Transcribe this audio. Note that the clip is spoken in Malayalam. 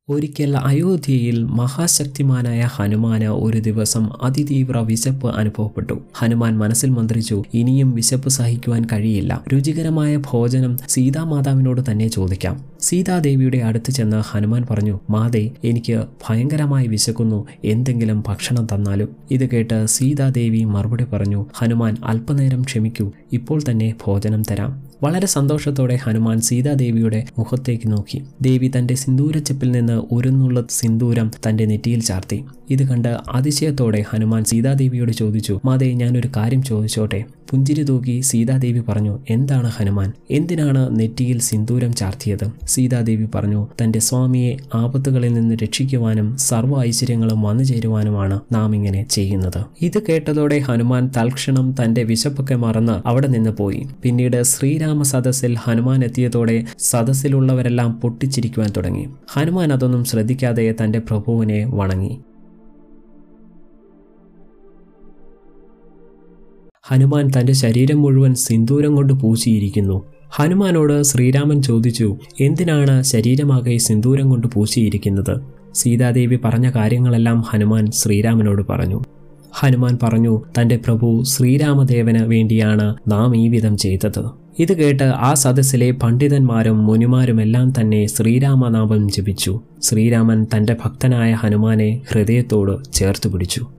ഒരിക്കൽ അയോധ്യയിൽ മഹാശക്തിമാനായ ഹനുമാന് ഒരു ദിവസം അതിതീവ്ര വിശപ്പ് അനുഭവപ്പെട്ടു ഹനുമാൻ മനസ്സിൽ മന്ത്രിച്ചു ഇനിയും വിശപ്പ് സഹിക്കുവാൻ കഴിയില്ല രുചികരമായ ഭോജനം സീതാമാതാവിനോട് തന്നെ ചോദിക്കാം സീതാദേവിയുടെ അടുത്ത് ചെന്ന് ഹനുമാൻ പറഞ്ഞു മാതേ എനിക്ക് ഭയങ്കരമായി വിശക്കുന്നു എന്തെങ്കിലും ഭക്ഷണം തന്നാലും ഇത് കേട്ട് സീതാദേവി മറുപടി പറഞ്ഞു ഹനുമാൻ അല്പനേരം ക്ഷമിക്കൂ ഇപ്പോൾ തന്നെ ഭോജനം തരാം വളരെ സന്തോഷത്തോടെ ഹനുമാൻ സീതാദേവിയുടെ മുഖത്തേക്ക് നോക്കി ദേവി തന്റെ സിന്ദൂരച്ചെപ്പിൽ നിന്ന് ഒരു നുള്ള സിന്ദൂരം തന്റെ നെറ്റിയിൽ ചാർത്തി ഇത് കണ്ട് അതിശയത്തോടെ ഹനുമാൻ സീതാദേവിയോട് ചോദിച്ചു മാതേ ഞാനൊരു കാര്യം ചോദിച്ചോട്ടെ പുഞ്ചിരി തൂക്കി സീതാദേവി പറഞ്ഞു എന്താണ് ഹനുമാൻ എന്തിനാണ് നെറ്റിയിൽ സിന്ദൂരം ചാർത്തിയത് സീതാദേവി പറഞ്ഞു തന്റെ സ്വാമിയെ ആപത്തുകളിൽ നിന്ന് രക്ഷിക്കുവാനും സർവ്വ ഐശ്വര്യങ്ങളും വന്നു ചേരുവാനുമാണ് നാം ഇങ്ങനെ ചെയ്യുന്നത് ഇത് കേട്ടതോടെ ഹനുമാൻ തൽക്ഷണം തന്റെ വിശപ്പൊക്കെ മറന്ന് അവിടെ നിന്ന് പോയി പിന്നീട് ശ്രീരാമ സദസ്സിൽ ഹനുമാൻ എത്തിയതോടെ സദസ്സിലുള്ളവരെല്ലാം പൊട്ടിച്ചിരിക്കുവാൻ തുടങ്ങി ഹനുമാൻ അതൊന്നും ശ്രദ്ധിക്കാതെ തന്റെ പ്രഭുവിനെ വണങ്ങി ഹനുമാൻ തന്റെ ശരീരം മുഴുവൻ സിന്ദൂരം കൊണ്ട് പൂശിയിരിക്കുന്നു ഹനുമാനോട് ശ്രീരാമൻ ചോദിച്ചു എന്തിനാണ് ശരീരമാകെ സിന്ദൂരം കൊണ്ട് പൂശിയിരിക്കുന്നത് സീതാദേവി പറഞ്ഞ കാര്യങ്ങളെല്ലാം ഹനുമാൻ ശ്രീരാമനോട് പറഞ്ഞു ഹനുമാൻ പറഞ്ഞു തന്റെ പ്രഭു ശ്രീരാമദേവന് വേണ്ടിയാണ് നാം ഈ വിധം ചെയ്തത് ഇത് കേട്ട് ആ സദസ്സിലെ പണ്ഡിതന്മാരും മുനിമാരുമെല്ലാം തന്നെ ശ്രീരാമനാമം ജപിച്ചു ശ്രീരാമൻ തന്റെ ഭക്തനായ ഹനുമാനെ ഹൃദയത്തോട് ചേർത്തു പിടിച്ചു